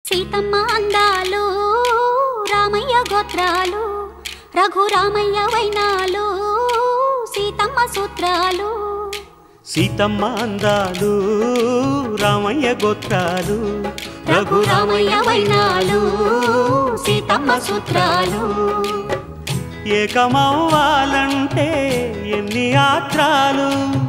సీతమ్మ అందాలు రామయ్య గోత్రాలు రఘురామయ్య వైనాలు సీతమ్మ సూత్రాలు సీతమ్మ అందాలు రామయ్య గోత్రాలు రఘురామయ్య వైనాలు సీతమ్మ సూత్రాలు ఏకమవ్వాలంటే ఎన్ని యాత్రాలు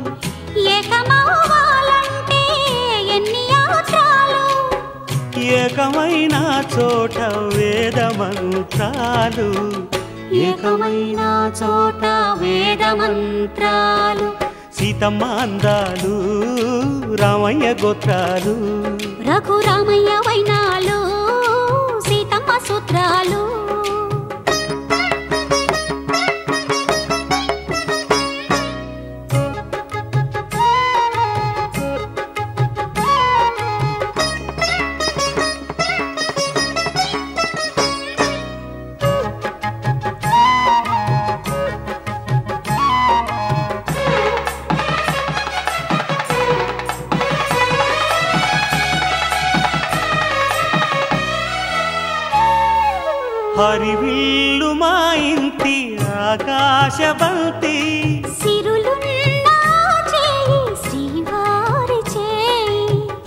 ఏకమవ్వాలంటే ఎన్ని యాత్రాలు ఏకమైన చోట వేద మంత్రాలు ఏకమైన చోట వేద మంత్రాలు సీతమ్మ అందాలు రామయ్య గోత్రాలు రఘురామయ్య వైనాలు సీతమ్మ సూత్రాలు హరివిల్లు మా ఇంటి ఆకాశబంతి సిరులున్న చేయి శ్రీవారి చేయి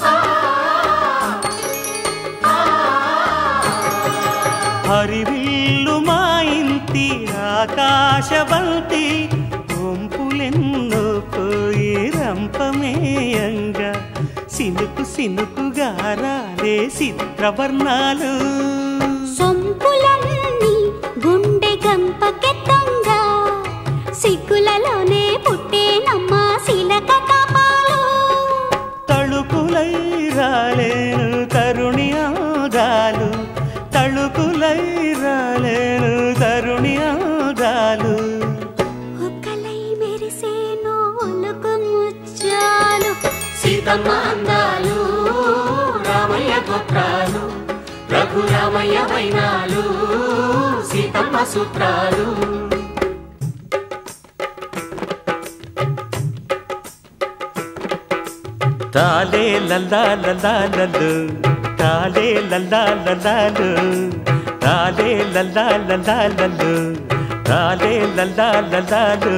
హరివిల్లు మా ఇంటి ఆకాశబంతి వంపులెన్నో పోయి రంపమేయంగా సినుకు సినుకుగా రాలే చిత్రవర్ణాలు సొంపులన్నీ గుండె గంపకెత్తంగా సిగ్గులలోనే పుట్టేనమ్మ శిలక కాపాలు తళుకులై రాలేను తరుణి ఆదాలు తళుకులై రాలేను తరుణి ఆదాలు ఒక్కలై మెరిసేను ఒలుకు ముచ్చాలు సీతమ్మ అందాలు రామయ్య గోత్రాలు రఘురామయ్య వైనాలు సీతమ్మ సూత్రాలు తాలే లల్లా లల్లాలలు తాలే లల్లా లల్లాలు తాలే లల్లా లల్లాలలు తాలే లల్లా లల్లాలు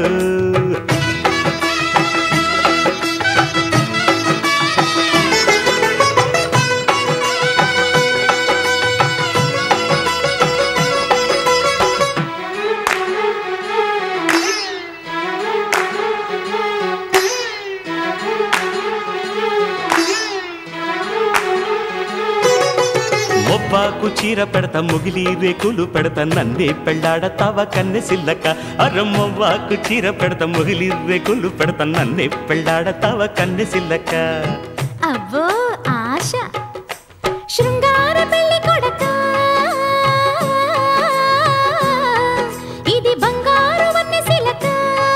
మొవ్వాకు చీర పెడత ముగిలి రేకులు పెడత నన్నే పెళ్ళాడతావ కన్నె సిల్లక అర మొవ్వాకు చీర పెడత ముగిలి రేకులు పెడత నన్నే పెళ్ళాడతావ కన్నె సిల్లక అవ్వో ఆశ శృంగార పెళ్లి కొడక ఇది బంగారు వన్నె సిలక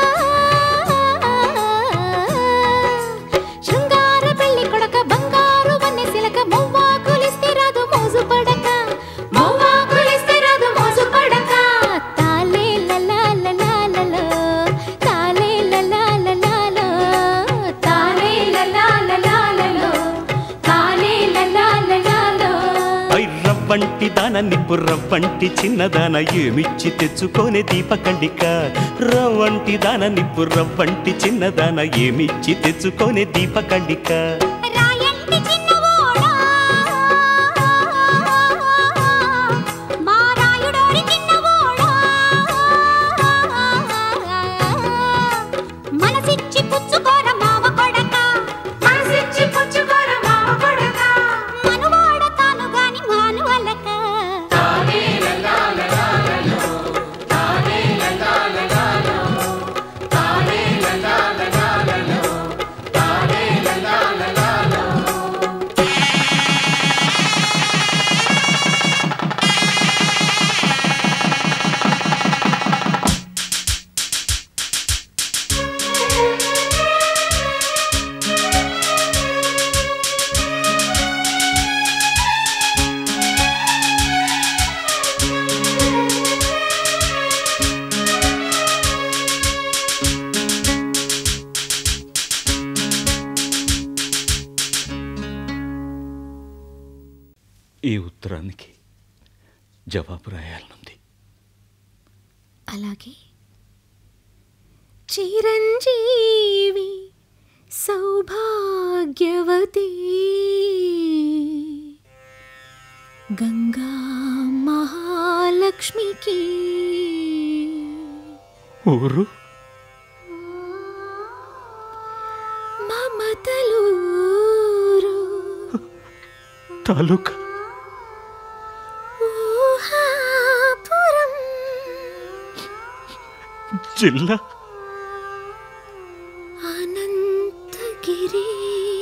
శృంగార పెళ్లి కొడక బంగారు వన్నె సిలక మొవ్వా కులిస్తే రాదు మోజు పడక మొవ్వా కులిస్తే రాదు మోజు పడక తాలే లలా లలా లలా తాలే లలా లలా లలా తాలే లలా లలా లలా తాలే లలా లలా లలా ఐ రవ్వంటి దాన నిప్పు రవ్వంటి చిన్నదాన ఏమిచ్చి తెచ్చుకోనే దీపకండిక రవ్వంటి దాన నిప్పు రవ్వంటి చిన్నదాన ఏమిచ్చి తెచ్చుకోనే దీపకండిక రాయంటి చిన్నవోడా మా రాయుడోరి చిన్నవోడా మనసిచ్చి పుచ్చుకోర మావ కొడక మనసిచ్చి పుచ్చుకోర మావ కొడక మనువాడ తాను గాని మానువలక ఈ ఉత్తరానికి జవాబు రాయాలనుంది అలాగే చిరంజీవి సౌభాగ్యవతి గంగా మహాలక్ష్మికి ఊరు మమతలూరు తాలూకా ఊహాపురం జిల్లా అనంతగిరి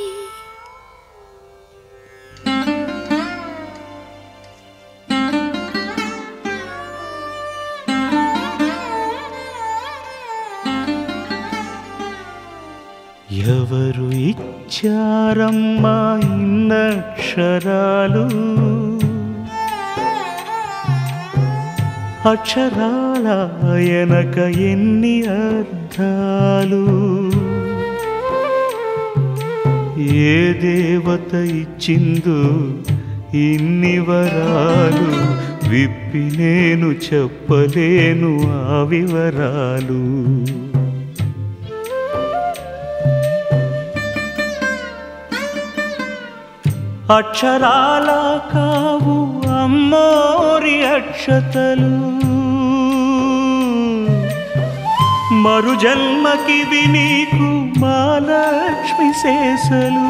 ఎవరు ఇచ్చారమ్మా ఇన్నక్షరాలు అక్షరాల ఎనక ఎన్ని అర్థాలు ఏ దేవత ఇచ్చిందో ఇన్ని వరాలు విప్పి నేను చెప్పలేను ఆ వివరాలు అక్షరాల కావు అమ్మోరి అక్షతలు మరు జన్మకివి నీకు మాలక్ష్మి శేషలు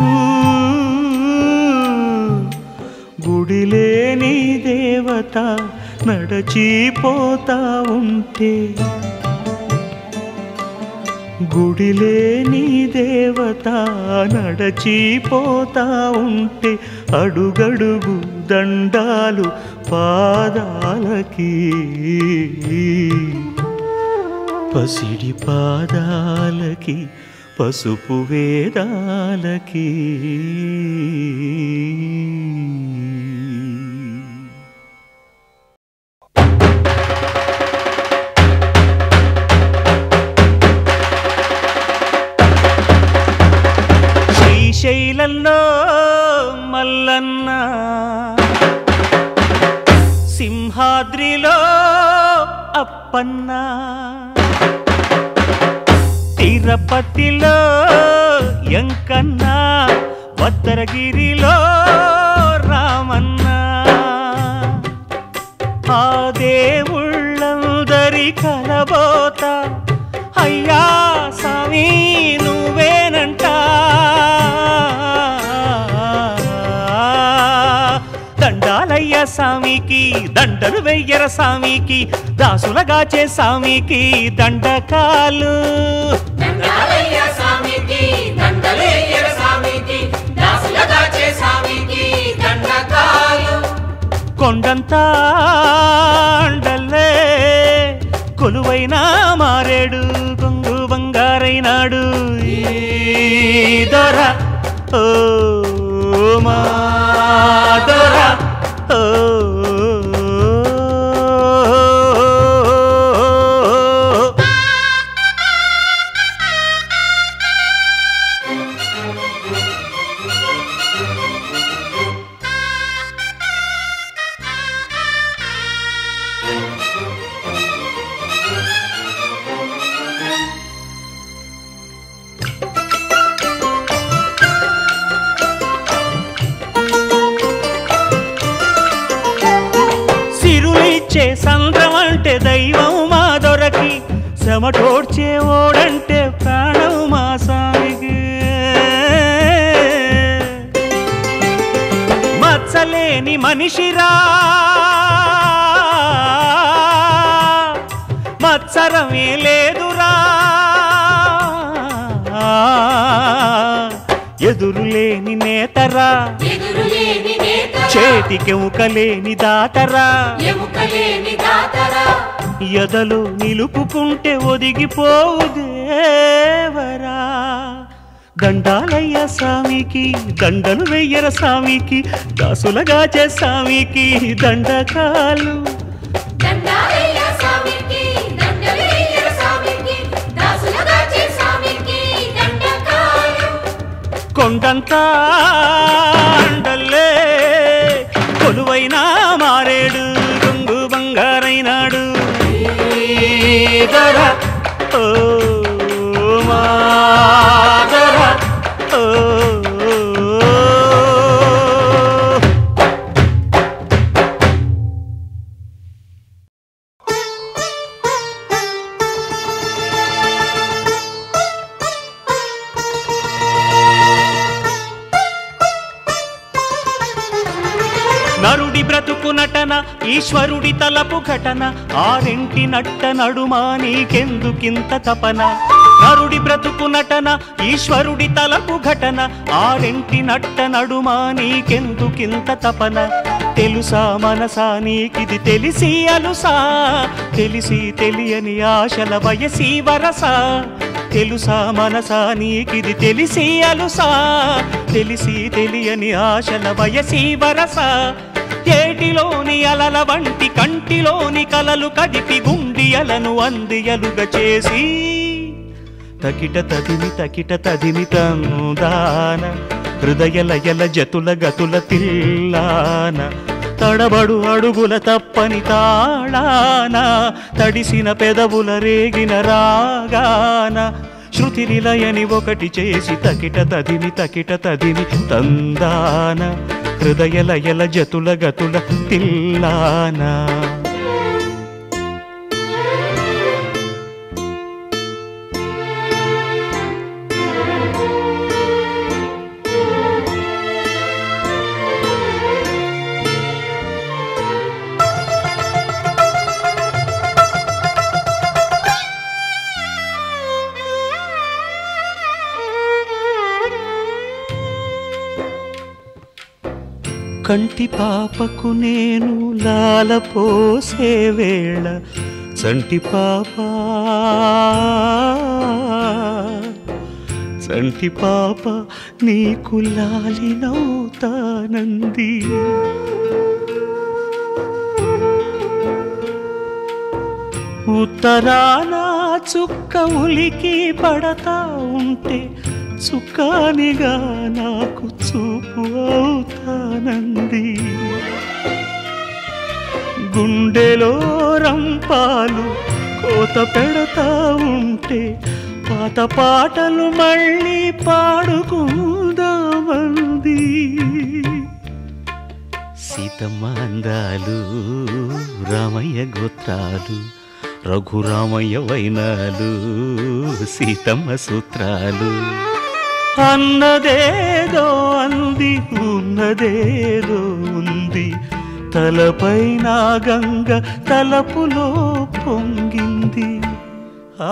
గుడిలేని దేవత నడచిపోతా ఉంటే గుడిలేని దేవత నడచిపోతా ఉంటే అడుగడుగు దండాలు పాదాలకి పసిడి పాదాలకి పసుపు వేదాలకి శ్రీశైలంలో మల్లన్న సింహాద్రిలో అప్పన్న తిరుపతిలో ఎంకన్న భద్రగిరిలో రామన్న ఆ దేవుళ్ళందరి కలబోత అయ్యా స్వామి నువ్వేనంట దండాలయ్య స్వామికి దండలు వెయ్యర స్వామికి దాసులగాచే స్వామికి దండకాలు దండాలయ్య స్వామికి దండలేయ్యర స్వామికి దాసులగా చే స్వామికి దండకాలు కొండంతా అండల్లే కొలువైన మారేడు గొంగు బంగారైనాడు ఈ దొర ఓ మా దొర ఓ సిరులిచ్చే సంద్రం అంటే దైవం మా దొరకి చెమటోడ్చే ఓడంటే ప్రాణం మా స్వామికి మచ్చలేని మనిషిరా మత్సరమే లేదురా ఎదురులేని నేతరా ఎదురులేని నేత చేతికెముకలేని దాతరా ఎముకలేని దాతరా ఎదలు నిలుపుకుంటే ఒదిగిపోవు దేవరా దండాలయ్య స్వామికి దండలు వెయ్యర స్వామికి దాసులగాచే స్వామికి దండకాలు దండాలయ్య స్వామికి దండలేయ్యర స్వామికి దాసులగా చే స్వామికి దండకాలు కొండంతా అండల్లే కొలు కొలువైన మారేడు రంగు బంగారైనాడు దొర ఓ మాదర ఓ నరుడి బ్రతుకు నటన ఈశ్వరుడి తలపు ఘటన ఆరింటి నట్ట నడుమా నీకెందుకింత తపన నరుడి బ్రతుకు నటన ఈశ్వరుడి తలపు ఘటన ఆరింటి నట్ట నడుమా నీకెందుకింత తపన తెలుసా మనసా నీకిది తెలిసి అలుసా తెలిసి తెలియని ఆశల వయసి వరసా తెలుసా మనసా నీకిది తెలిసి అలుసా తెలిసి తెలియని ఆశల వయసి వరస ఏటిలోని అలల వంటి కంటిలోని కలలు కదిపి గుండియలను అందియలుగా చేసి తకిట తదిమి తకిట తదిమి తందాన హృదయ లయల జతుల గతుల తిల్లాన తడబడు అడుగుల తప్పని తాళాన తడిసిన పెదవుల రేగిన రాగాన శృతి నిలయని ఒకటి చేసి తకిట తదిమి తకిట తదిమి తందాన హృదయ లయల జతుల గతుల తిల్లానా కంటి పాపకు నేను లాల పోసే వేళ చంటి పాప చంటి పాప నీకు లాలినవుతానంది ఉత్తరాన చుక్క ఉలికి పడతా ఉంటే చుక్కానిగా నాకు చూపు అవుతానంది గుండెలో రంపాలు కోత పెడతా ఉంటే పాత పాటలు మళ్ళీ పాడుకుందామంది సీతమ్మ అందాలు రామయ్య గోత్రాలు రఘురామయ్య వైనాలు సీతమ్మ సూత్రాలు అన్నదేదో అంది ఉన్నదేదో ఉంది తలపైన గంగ తలపులో పొంగింది ఆ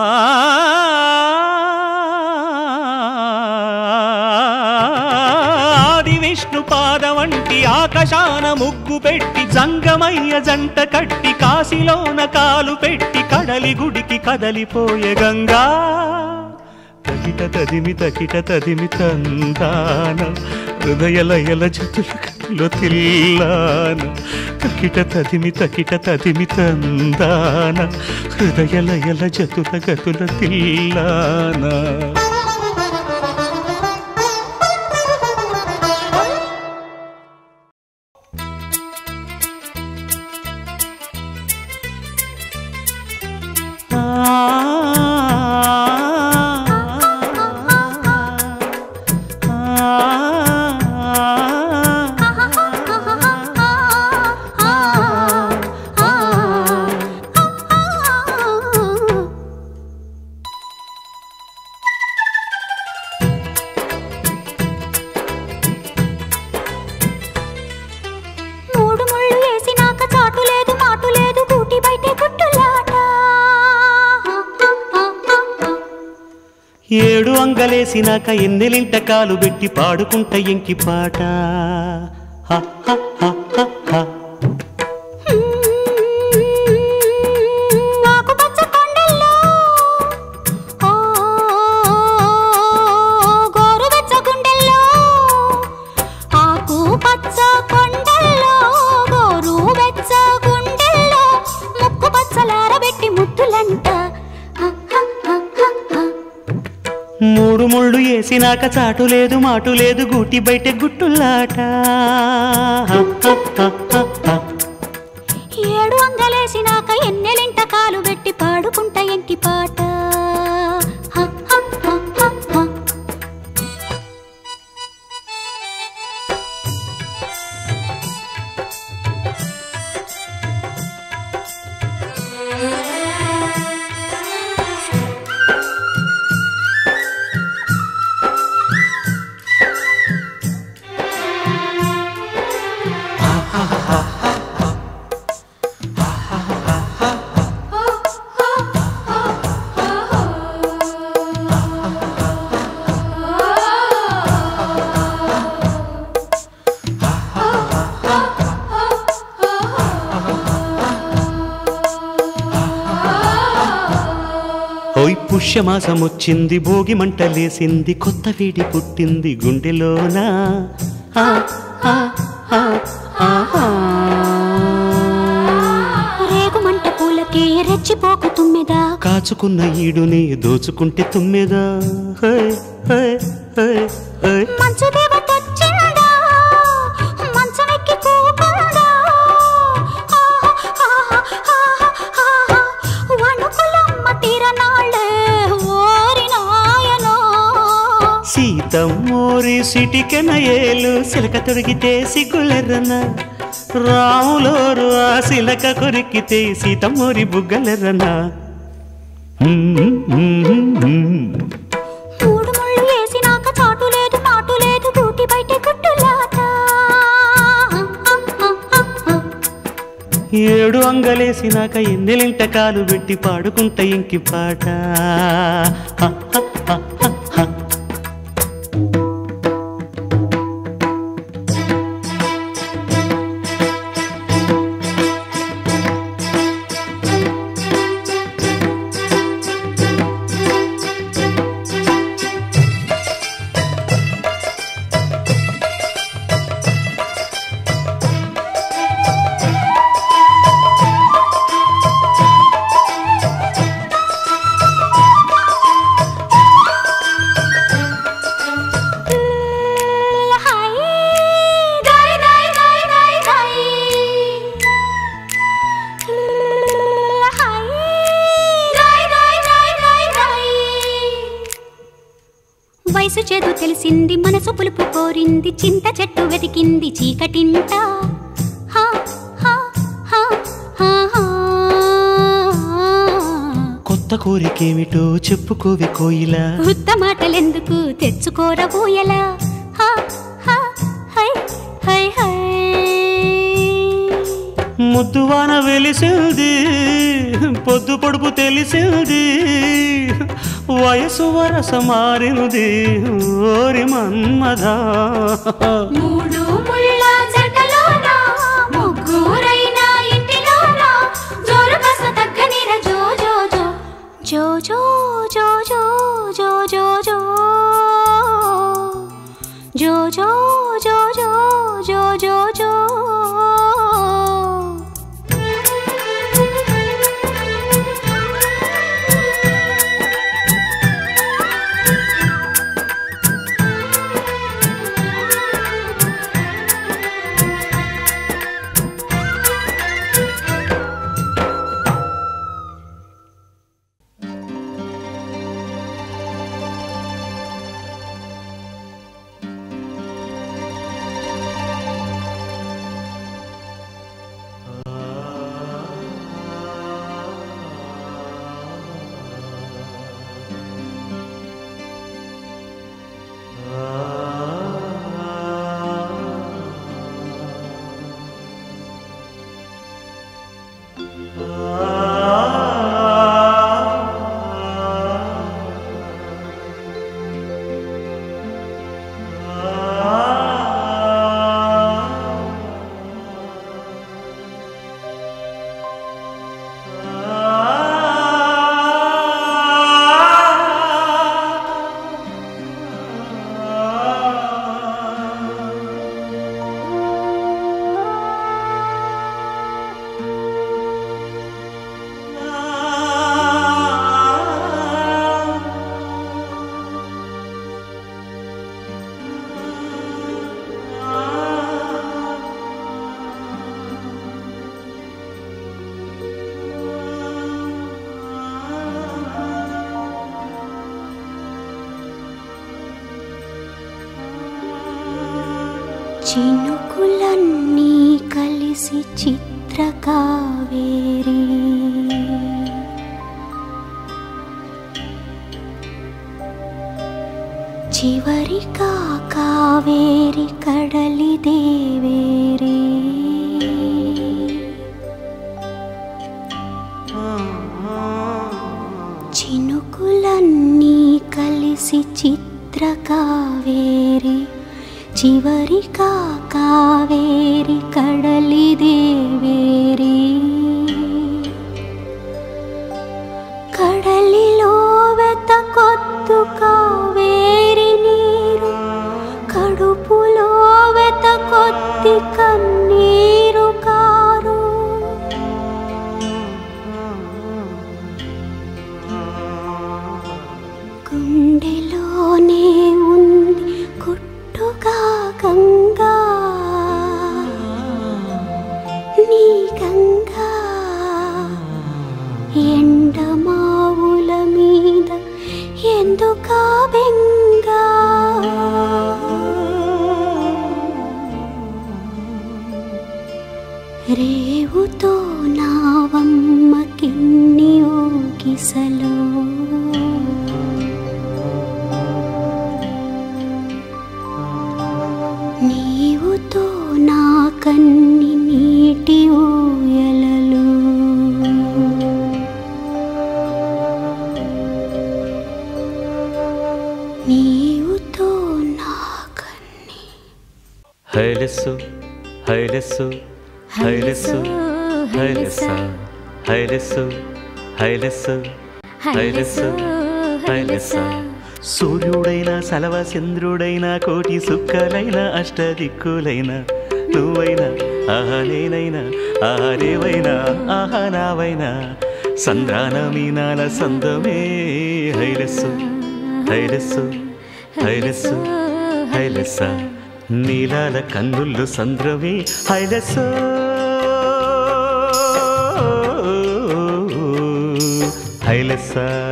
ఆది విష్ణు పాద వంటి ఆకాశాన ముగ్గు పెట్టి జంగమయ్య జంట కట్టి కాశీలోన కాలు పెట్టి కడలి గుడికి కదలిపోయే గంగా తకిట తదిమి తకిట తదిమి తందాన హృదయ లయల జతుల కటిలో తిల్లాన తకిట తదిమి తకిట తదిమి తందాన హృదయ లయల జతుల గతుల తిల్లానా మూడు ముళ్ళు వేసినాక చాటు లేదు మాటు లేదు కూటి బయటే గుట్టులాట ఏడు అంగలేసినాక ఎన్నెలింట కాలు పెట్టి పాడుకుంట ఎంకి పాట హ, హ, హ, హ, హ. ఆకుపచ్చ కొండల్లో ఓ గోరువెచ్చ గుండెల్లో ఆకుపచ్చ కొండల్లో గోరువెచ్చ గుండెల్లో ముక్కు పచ్చలారబెట్టి ముద్దులంట హ, హ, హ, హ, హ. మూడు ముళ్ళు అంగలేసినాక చాటు లేదు మాటు లేదు గూటి బయట గుట్టులాట ఏడు అంగలేసినాక ఎన్నెలింట కాలు పెట్టి పాడుకుంట ఎంకి పాట హ, హ, హ, హ, హ. ఓయ్ పుష్యమాసం వచ్చింది భోగి మంటలేసింది కొత్త వేడి పుట్టింది గుండెలోన ఆ, ఆ, ఆ, ఆ, ఆ. రేగుమంట పూలకే రెచ్చిపోకు తుమ్మెదా కాచుకున్న ఈడుని దోచుకుంటే తుమ్మెదా హై, హై, హై, హై. మంచు దేవతొచ్చిందా మంచమెక్కి కూకుందా వణుకులమ్మ తీరనాళ్ళే ఓరి నాయనో సీతమ్మోరి సిటికెన ఏలు సిలక తొడిగితే సిగ్గులెర్రన రాములోరు ఆ సిలక కొరికితే సీతమ్మోరి బుగ్గలెర్రన మూడు ముళ్ళు వేసినాక చాటు లేదు మాటు లేదు గూటి బయట గుట్టులాట ఏడు అంగలేసినాక ఎన్నెలింట కాలు పెట్టి పాడుకుంట ఇంకి పాట హ, హ, హ, హ, హ. హాయ్ దాయ్ దాయ్ దాయ్ దాయ్ దాయ్ హాయ్ దాయ్ దాయ్ దాయ్ దాయ్ దాయ్ వయసు చేదు తెలిసింది మనసు పులుపు కోరింది చింత చెట్టు వెతికింది చీకటింట హా, హా, హా, హా, హా. కొత్త కోరికేమిటో చెప్పుకోవే కోయిలా ఉత్త మాటలెందుకు తెచ్చుకోరబోయలా హా, హా, హై, హై, హై. ముద్దువాన వెలిసింది పొద్దు పొడుపు తెలిసింది వయసు వరస మారింది ఓరి మన్మధ మూడు ముళ్ళ జంటలోన ముగ్గురైన ఇంటిలోన జోరు కాస్త తగ్గనిర జో జో జో జో జో జో జో జో జో జో జో జో జో జో జో జో చినుకులన్నీ కలిసి చిత్రకావేరి చివరిగా కావేరి కడలి దేవేరి చినుకులన్నీ కలిసి చిత్రకావేరి చివరిగా కావేరి కడలి దేవేరి కడలిలో వెత కొత్తు కావేరి నీరు కడుపులో వెత కొత్తి కన్నీరు కారు గుండెలోనే ఉంది గుట్టుగా గంగా నీ గంగా ఎండమావుల మీద ఎందుకా బెంగా రేవుతో నావమ్మ కిన్ని ఊగిసలో నీవుతో నా కన్ని నీటి ఊయలలు నీవుతో నా కన్ని హైలెస్సు హైలెస్సు హైలెస్సు హైలెస్స హైలెస్సు హైలెస్సు హైలెస్సు హైలెస్స సూర్యుడైన సలవ చంద్రుడైన కోటి సుక్కలైన అష్టదిక్కులైన నువ్వైనా ఆహా నేనైనా ఆహా రేవైనా ఆహా నావైనా సంద్రాన మీనాల సందమే హైలెస్సు హైలెస్సు హైలెస్సు హైలెస్స నీలాల కన్నుళ్ళు సంద్రమే హైలెస్సు హైలెస్స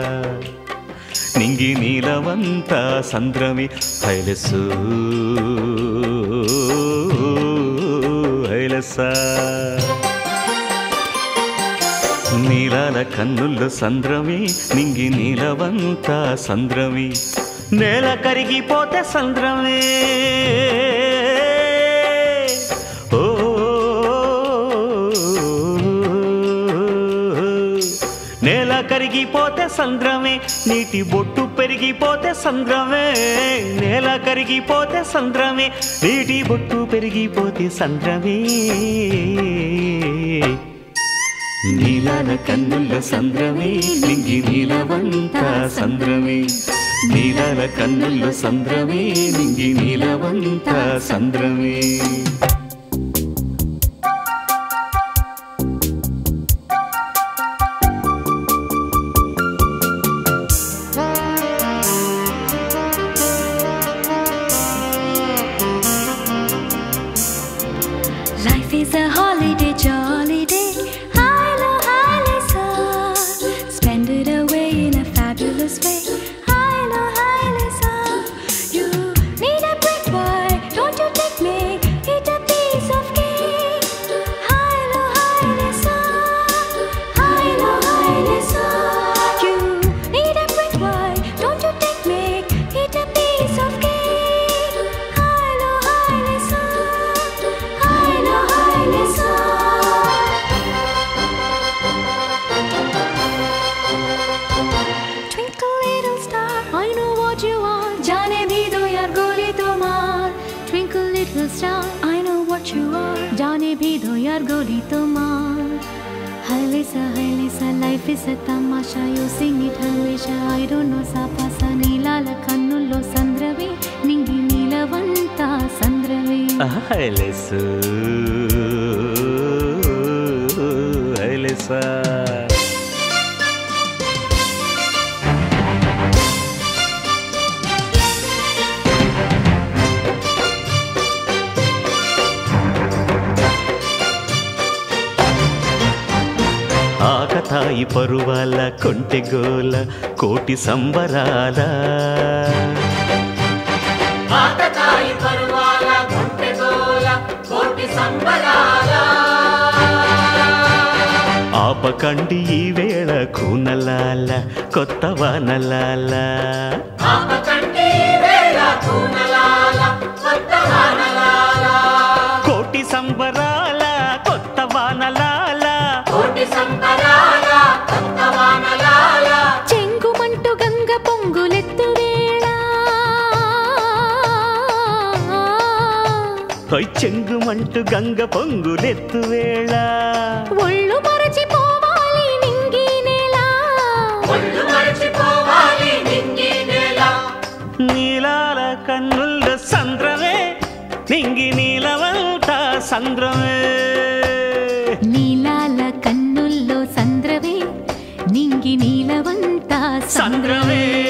నింగి నీలవంత సంద్రమి హైలెస్సు హైలెస్స నీలాల కన్నుల్లో సంద్రమి నింగి నీలవంత సంద్రమి నేల కరిగిపోతే సంద్రమే ఓ నేల కరిగిపోతే సంద్రమే నీటి బొట్టు పెరిగిపోతే సంద్రమే నేల కరిగిపోతే సంద్రమే నీటి బొట్టు పెరిగిపోతే సంద్రమే నీలాల కన్నుల సంద్రమే నింగి నీలవంత సంద్రమే నీలాల కన్నుల సంద్రమే నింగి నీలవంత సంద్రమే Life is a holiday, jolly day. Hilo, hilo, sa. Spend it away in a fabulous way. Hilo, hilo, sa. You need a break, boy. Don't you take me? Eat a piece of cake. Hilo, hilo, sa. Hilo, hilo, sa. You need a break, boy. Don't you take me? Eat a piece of cake. Hilo, hilo, sa. Hilo, hilo, sa. Twinkle little star, I know what you are. जाने भी दो यार गोली तुम्हार. Twinkle little star, I know what you are. जाने भी दो यार गोली तुम्हार. Hi Lisa, hi Lisa, life is a tamasha. You sing it hamisha. I don't know sapasa నీలాల కన్నుల్లో సంద్రవే నింగి నీలవంత సంద్రవే హైలెస్సు హైలెస్స ఆకతాయి పరువాల కొంటెగోల కోటి సంబరాల ఆకతాయి పరువాల గుంటెగోల ఆపకండి ఈ వేళ కూనలాల కొత్త వానలాల ఆపకండి వేళ కూనలాల కొత్త వానలాల కోటి సంబరాల కొత్త వానలాల కోటి సంబరాల కొత్త వానలాల చెంగుమంటూ గంగ పొంగులెత్తు వేళ హొయ్ చెంగుమంటూ గంగ పొంగులెత్తు వేళ ఒళ్ళు మరచిపోవాలి నింగి నేల ఒళ్ళు మరచిపోవాలి నింగి నేల నీలాల కన్నుల సంద్రమే నింగి నీలవంతా సంద్రమే నీలాల కన్నుల్లో సంద్రవే నింగి నీలవంతా సంద్రమే